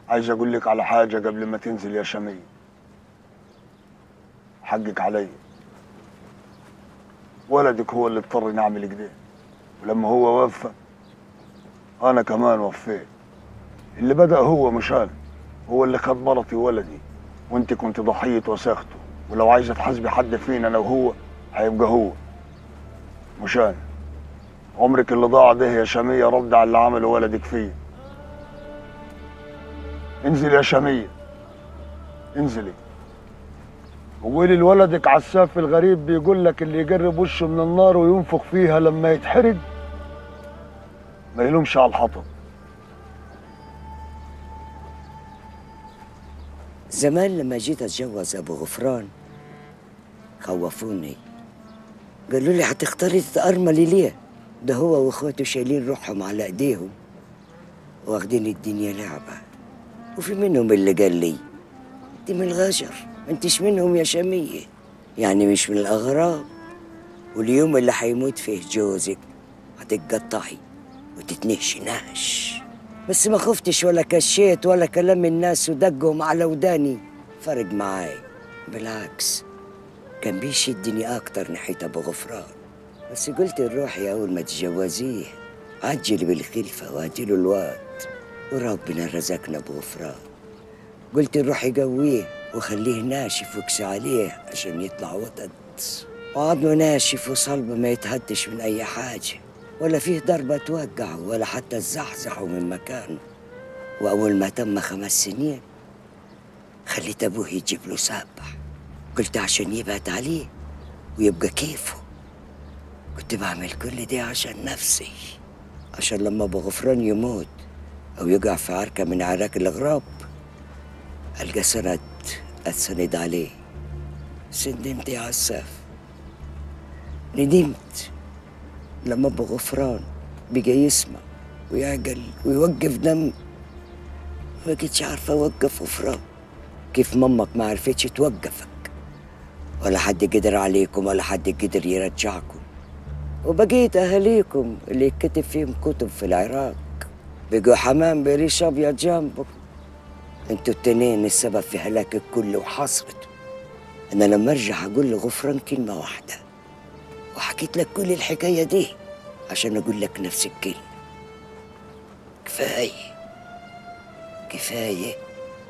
عايز اقول لك على حاجه قبل ما تنزل يا شمية حقك عليا ولدك هو اللي اضطر نعمل كده ولما هو وفى انا كمان وفيت اللي بدا هو مش انا هو اللي خد مرتي وولدي وانت كنت ضحيه وساخته ولو عايزه تحاسبي حد فينا انا وهو هيبقى هو مش انا عمرك اللي ضاع ده يا شمية رد على اللي عمله ولدك فيه انزل يا شمية انزلي وقولي لولدك عساف الغريب بيقول لك اللي يقرب وشه من النار وينفخ فيها لما يتحرق ما يلومش على الحطب زمان لما جيت اتجوز ابو غفران خوفوني قالوا لي هتختاري تتأرملي ليه ده هو واخواته شايلين روحهم على ايديهم واخدين الدنيا لعبة وفي منهم اللي قال لي انت من الغجر ما انتش منهم يا شمية يعني مش من الأغراب واليوم اللي هيموت فيه جوزك هتتقطعي وتتنهشي نهش بس ما خفتش ولا كشيت ولا كلام الناس ودقهم على وداني فرق معاي بالعكس كان بيشدني أكتر ناحية أبو غفران بس قلت لروحي أول ما تتجوزيه عجلي بالخلفة وهاتيله الواد وربنا رزقنا أبو غفران قلت لروحي قويه وخليه ناشف واكسي عليه عشان يطلع وطد وعظمه ناشف وصلب ما يتهدش من أي حاجة ولا فيه ضربة توقعه ولا حتى تزحزحه من مكانه وأول ما تم خمس سنين خليت أبوه يجيب له سابح قلت عشان يبعد عليه ويبقى كيفه كنت بعمل كل دي عشان نفسي عشان لما أبو غفران يموت أو يقع في عركة من عراك الأغراب ألقى سند أتسند عليه سندمت يا عساف ندمت لما أبو غفران بقى يسمع ويعقل ويوقف دم ما كنتش عارفة أوقف غفران كيف مامك ما عرفتش توقفك ولا حد قدر عليكم ولا حد قدر يرجعكم وبقيت أهاليكم اللي كتب فيهم كتب في العراق بقوا حمام بريش أبيض جنبك انتوا التنين السبب في هلاك الكل وحصرته انا لما ارجع اقول لغفران كلمه واحده وحكيت لك كل الحكايه دي عشان اقول لك نفس الكلمه كفايه كفايه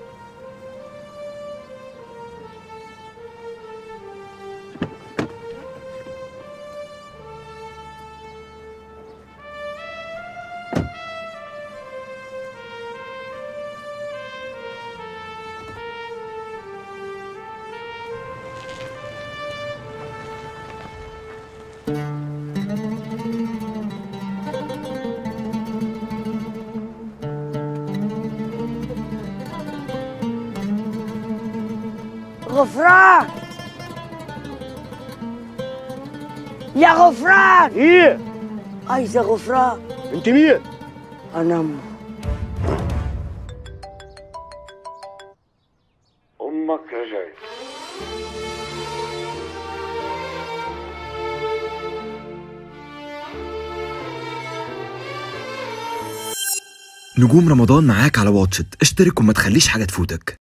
غفران يا غفران ايه عايزة غفران انت مين أنا أم امك رجعت نجوم رمضان معاك على واتشت اشترك وما تخليش حاجة تفوتك